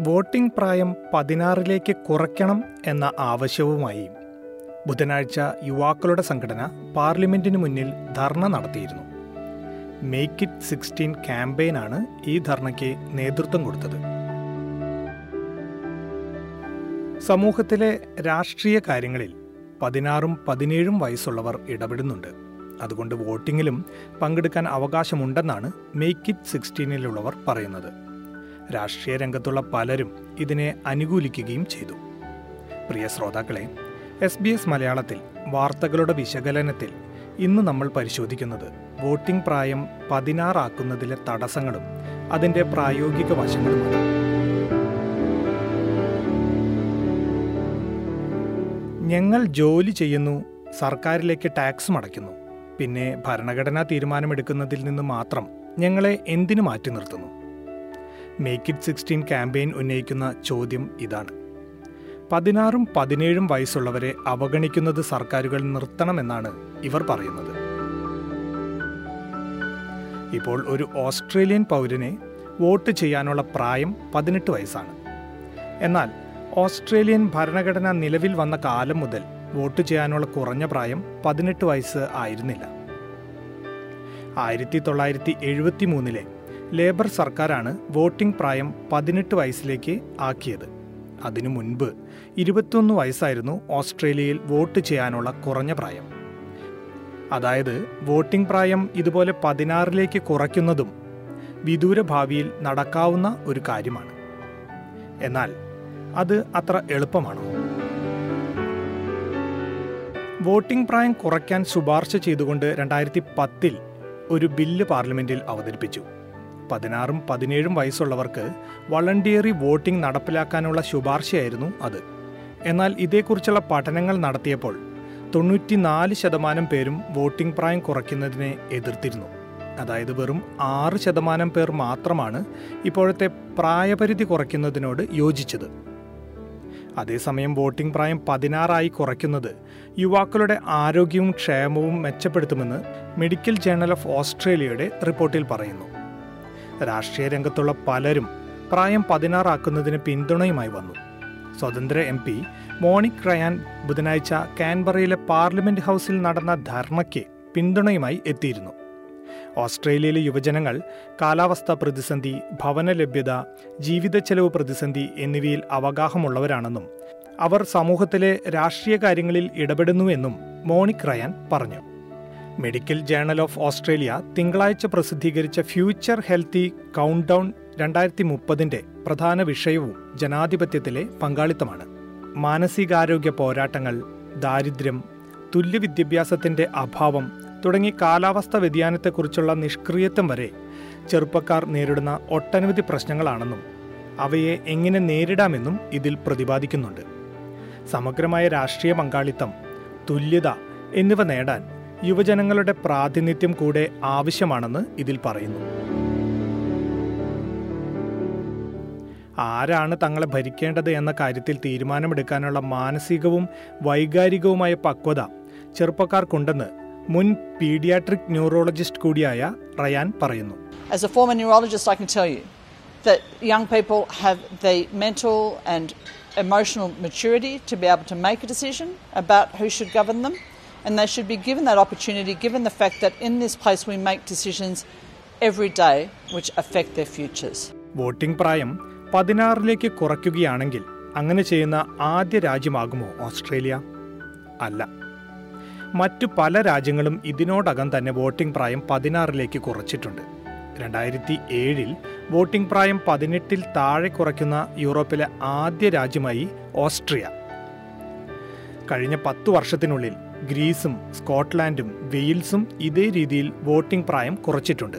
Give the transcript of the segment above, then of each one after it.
Voting പ്രായം പതിനാറിലേക്ക് കുറയ്ക്കണം എന്ന ആവശ്യവുമായി ബുധനാഴ്ച യുവാക്കളുടെ സംഘടന പാർലമെന്റിന് മുന്നിൽ ധർണ നടത്തിയിരുന്നു മേക്ക് ഇറ്റ് സിക്സ്റ്റീൻ ക്യാമ്പയിനാണ് ഈ ധർണയ്ക്ക് നേതൃത്വം കൊടുത്തത് സമൂഹത്തിലെ രാഷ്ട്രീയ കാര്യങ്ങളിൽ പതിനാറും പതിനേഴും വയസ്സുള്ളവർ ഇടപെടുന്നുണ്ട് അതുകൊണ്ട് വോട്ടിങ്ങിലും പങ്കെടുക്കാൻ അവകാശമുണ്ടെന്നാണ് മേക്ക് ഇറ്റ് സിക്സ്റ്റീനിലുള്ളവർ പറയുന്നത് രാഷ്ട്രീയ രംഗത്തുള്ള പലരും ഇതിനെ അനുകൂലിക്കുകയും ചെയ്തു പ്രിയ ശ്രോതാക്കളെ എസ് ബി എസ് മലയാളത്തിൽ വാർത്തകളുടെ വിശകലനത്തിൽ ഇന്ന് നമ്മൾ പരിശോധിക്കുന്നത് വോട്ടിംഗ് പ്രായം പതിനാറാക്കുന്നതിലെ തടസ്സങ്ങളും അതിൻ്റെ പ്രായോഗിക വശങ്ങളുമാണ് ഞങ്ങൾ ജോലി ചെയ്യുന്നു സർക്കാരിലേക്ക് ടാക്സ് അടയ്ക്കുന്നു പിന്നെ ഭരണഘടനാ തീരുമാനമെടുക്കുന്നതിൽ നിന്ന് മാത്രം ഞങ്ങളെ എന്തിനു മാറ്റി നിർത്തുന്നു മേക്ക് ഇറ്റ് സിക്സ്റ്റീൻ ക്യാമ്പയിൻ ഉന്നയിക്കുന്ന ചോദ്യം ഇതാണ് പതിനാറും പതിനേഴും വയസ്സുള്ളവരെ അവഗണിക്കുന്നത് സർക്കാരുകൾ നിർത്തണമെന്നാണ് ഇവർ പറയുന്നത് ഇപ്പോൾ ഒരു ഓസ്ട്രേലിയൻ പൗരനെ വോട്ട് ചെയ്യാനുള്ള പ്രായം പതിനെട്ട് വയസ്സാണ് എന്നാൽ ഓസ്ട്രേലിയൻ ഭരണഘടന നിലവിൽ വന്ന കാലം മുതൽ വോട്ട് ചെയ്യാനുള്ള കുറഞ്ഞ പ്രായം പതിനെട്ട് വയസ്സ് ആയിരുന്നില്ല ആയിരത്തി തൊള്ളായിരത്തി എഴുപത്തി മൂന്നിലെ ലേബർ സർക്കാരാണ് വോട്ടിംഗ് പ്രായം പതിനെട്ട് വയസ്സിലേക്ക് ആക്കിയത് അതിനു മുൻപ് ഇരുപത്തിയൊന്ന് വയസ്സായിരുന്നു ഓസ്ട്രേലിയയിൽ വോട്ട് ചെയ്യാനുള്ള കുറഞ്ഞ പ്രായം അതായത് വോട്ടിംഗ് പ്രായം ഇതുപോലെ പതിനാറിലേക്ക് കുറയ്ക്കുന്നതും വിദൂര ഭാവിയിൽ നടക്കാവുന്ന ഒരു കാര്യമാണ് എന്നാൽ അത് അത്ര എളുപ്പമാണോ വോട്ടിംഗ് പ്രായം കുറയ്ക്കാൻ ശുപാർശ ചെയ്തുകൊണ്ട് രണ്ടായിരത്തി പത്തിൽ ഒരു ബില്ല് പാർലമെന്റിൽ അവതരിപ്പിച്ചു പതിനാറും പതിനേഴും വയസ്സുള്ളവർക്ക് വളണ്ടിയറി വോട്ടിംഗ് നടപ്പിലാക്കാനുള്ള ശുപാർശയായിരുന്നു അത് എന്നാൽ ഇതേക്കുറിച്ചുള്ള പഠനങ്ങൾ നടത്തിയപ്പോൾ തൊണ്ണൂറ്റിനാല് ശതമാനം പേരും വോട്ടിംഗ് പ്രായം കുറയ്ക്കുന്നതിനെ എതിർത്തിരുന്നു അതായത് വെറും ആറ് ശതമാനം പേർ മാത്രമാണ് ഇപ്പോഴത്തെ പ്രായപരിധി കുറയ്ക്കുന്നതിനോട് യോജിച്ചത് അതേസമയം വോട്ടിംഗ് പ്രായം പതിനാറായി കുറയ്ക്കുന്നത് യുവാക്കളുടെ ആരോഗ്യവും ക്ഷേമവും മെച്ചപ്പെടുത്തുമെന്ന് മെഡിക്കൽ ജേണൽ ഓഫ് ഓസ്ട്രേലിയയുടെ റിപ്പോർട്ടിൽ പറയുന്നു രാഷ്ട്രീയ രംഗത്തുള്ള പലരും പ്രായം പതിനാറാക്കുന്നതിന് പിന്തുണയുമായി വന്നു സ്വതന്ത്ര എം പി മോണിക് റയാൻ ബുധനാഴ്ച കാൻബറയിലെ പാർലമെന്റ് ഹൗസിൽ നടന്ന ധർണയ്ക്ക് പിന്തുണയുമായി എത്തിയിരുന്നു ഓസ്ട്രേലിയയിലെ യുവജനങ്ങൾ കാലാവസ്ഥാ പ്രതിസന്ധി ഭവന ലഭ്യത ജീവിത ചെലവ് പ്രതിസന്ധി എന്നിവയിൽ അവഗാഹമുള്ളവരാണെന്നും അവർ സമൂഹത്തിലെ രാഷ്ട്രീയ കാര്യങ്ങളിൽ ഇടപെടുന്നുവെന്നും മോണിക് റയാൻ പറഞ്ഞു മെഡിക്കൽ ജേണൽ ഓഫ് ഓസ്ട്രേലിയ തിങ്കളാഴ്ച പ്രസിദ്ധീകരിച്ച ഫ്യൂച്ചർ ഹെൽത്തി കൗണ്ട് ഡൗൺ രണ്ടായിരത്തി മുപ്പതിൻ്റെ പ്രധാന വിഷയവും ജനാധിപത്യത്തിലെ പങ്കാളിത്തമാണ് മാനസികാരോഗ്യ പോരാട്ടങ്ങൾ ദാരിദ്ര്യം തുല്യ വിദ്യാഭ്യാസത്തിന്റെ അഭാവം തുടങ്ങി കാലാവസ്ഥ വ്യതിയാനത്തെക്കുറിച്ചുള്ള നിഷ്ക്രിയത്വം വരെ ചെറുപ്പക്കാർ നേരിടുന്ന ഒട്ടനവധി പ്രശ്നങ്ങളാണെന്നും അവയെ എങ്ങനെ നേരിടാമെന്നും ഇതിൽ പ്രതിപാദിക്കുന്നുണ്ട് സമഗ്രമായ രാഷ്ട്രീയ പങ്കാളിത്തം തുല്യത എന്നിവ നേടാൻ യുവജനങ്ങളുടെ പ്രാതിനിധ്യം കൂടെ ആവശ്യമാണെന്ന് ഇതിൽ പറയുന്നു ആരാണ് തങ്ങളെ ഭരിക്കേണ്ടത് എന്ന കാര്യത്തിൽ തീരുമാനമെടുക്കാനുള്ള മാനസികവും വൈകാരികവുമായ പക്വത ചെറുപ്പക്കാർക്കുണ്ടെന്ന് മുൻ പീഡിയാട്രിക് ന്യൂറോളജിസ്റ്റ് കൂടിയായ റയാൻ പറയുന്നു As a former neurologist, I can tell you that young people have the mental and emotional maturity to be able to make a decision about who should govern them, and they should be given that opportunity given the fact that in this place we make decisions every day which affect their futures. Voting പ്രായം പതിനാറിലേക്ക് കുറയ്ക്കുകയാണെങ്കിൽ അങ്ങനെ ചെയ്യുന്ന ആദ്യ രാജ്യമാകുമോ Australia അല്ല മറ്റു പല രാജ്യങ്ങളും ഇതിനോടകം തന്നെ വോട്ടിംഗ് പ്രായം പതിനാറിലേക്ക് കുറച്ചിട്ടുണ്ട് രണ്ടായിരത്തി ഏഴിൽ വോട്ടിംഗ് പ്രായം പതിനെട്ടിൽ താഴെ കുറയ്ക്കുന്ന യൂറോപ്പിലെ ആദ്യ രാജ്യമായി ഓസ്ട്രിയ കഴിഞ്ഞ പത്തു വർഷത്തിനുള്ളിൽ ഗ്രീസും സ്കോട്ട്ലാൻഡും വെയിൽസും ഇതേ രീതിയിൽ വോട്ടിംഗ് പ്രായം കുറച്ചിട്ടുണ്ട്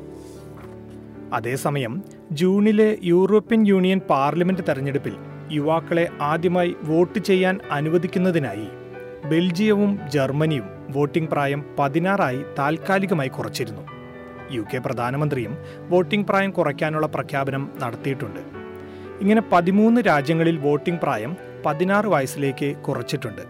അതേസമയം ജൂണിലെ യൂറോപ്യൻ യൂണിയൻ പാർലമെന്റ് തെരഞ്ഞെടുപ്പിൽ യുവാക്കളെ ആദ്യമായി വോട്ട് ചെയ്യാൻ അനുവദിക്കുന്നതിനായി ബെൽജിയവും ജർമ്മനിയും വോട്ടിംഗ് പ്രായം പതിനാറായി താൽക്കാലികമായി കുറച്ചിരുന്നു യു കെ പ്രധാനമന്ത്രിയും വോട്ടിംഗ് പ്രായം കുറയ്ക്കാനുള്ള പ്രഖ്യാപനം നടത്തിയിട്ടുണ്ട് ഇങ്ങനെ പതിമൂന്ന് രാജ്യങ്ങളിൽ വോട്ടിംഗ് പ്രായം പതിനാറ് വയസ്സിലേക്ക് കുറച്ചിട്ടുണ്ട്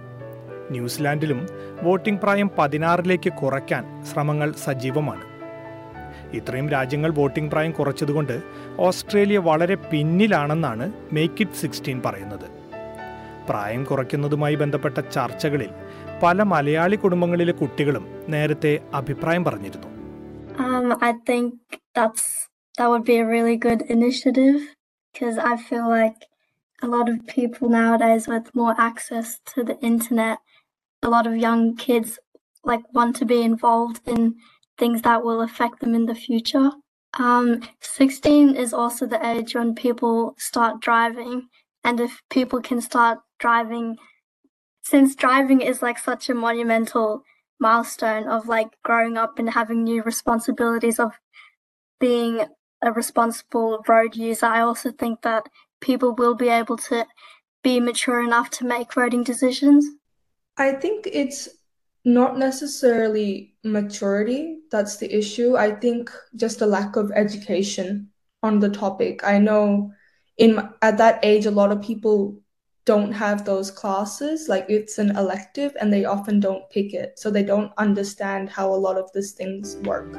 ന്യൂസിലാൻഡിലും വോട്ടിംഗ് പ്രായം പതിനാറിലേക്ക് കുറയ്ക്കാൻ ശ്രമങ്ങൾ സജീവമാണ് ഇത്രയും രാജ്യങ്ങൾ വോട്ടിംഗ് പ്രായം കുറച്ചതുകൊണ്ട് ഓസ്ട്രേലിയ വളരെ പിന്നിലാണെന്നാണ് മേക്ക് ഇറ്റ് സിക്സ്റ്റീൻ പറയുന്നത് പ്രായം കുറയ്ക്കുന്നതുമായി ബന്ധപ്പെട്ട ചർച്ചകളിൽ പല മലയാളി കുടുംബങ്ങളിലെ കുട്ടികളും നേരത്തെ അഭിപ്രായം പറഞ്ഞിരുന്നു Um, I think that's that would be a really good initiative because I feel like a lot of people nowadays with more access to the internet, a lot of young kids like want to be involved in things that will affect them in the future. Um, 16 is also the age when people start driving, and if people can start driving, since driving is like such a monumental milestone of like growing up and having new responsibilities of being a responsible road user, I also think that people will be able to be mature enough to make voting decisions. I think it's not necessarily maturity that's the issue. I think just a lack of education on the topic. I know in at that age a lot of people don't have those classes like it's an elective and they often don't pick it so they don't understand how a lot of these things work.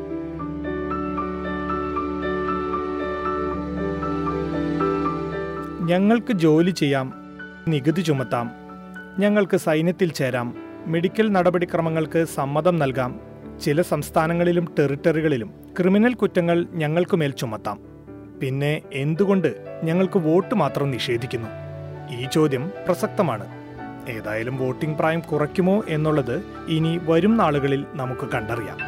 ഞങ്ങൾക്ക് ജോലി ചെയ്യാം നികുതി ചുമത്താം ഞങ്ങൾക്ക് സൈന്യത്തിൽ ചേരാം medical നടപടിക്രമങ്ങൾക്ക് സമ്മതം നൽകാം ചില സംസ്ഥാനങ്ങളിലും ടെറിട്ടറികളിലും ക്രിമിനൽ കുറ്റങ്ങൾ ഞങ്ങൾക്കുമേൽ ചുമത്താം പിന്നെ എന്തുകൊണ്ട് ഞങ്ങൾക്ക് വോട്ട് മാത്രം നിഷേധിക്കുന്നു ഈ ചോദ്യം പ്രസക്തമാണ് ഏതായാലും വോട്ടിംഗ് പ്രായം കുറയ്ക്കുമോ എന്നുള്ളത് ഇനി വരും നാളുകളിൽ നമുക്ക് കണ്ടറിയാം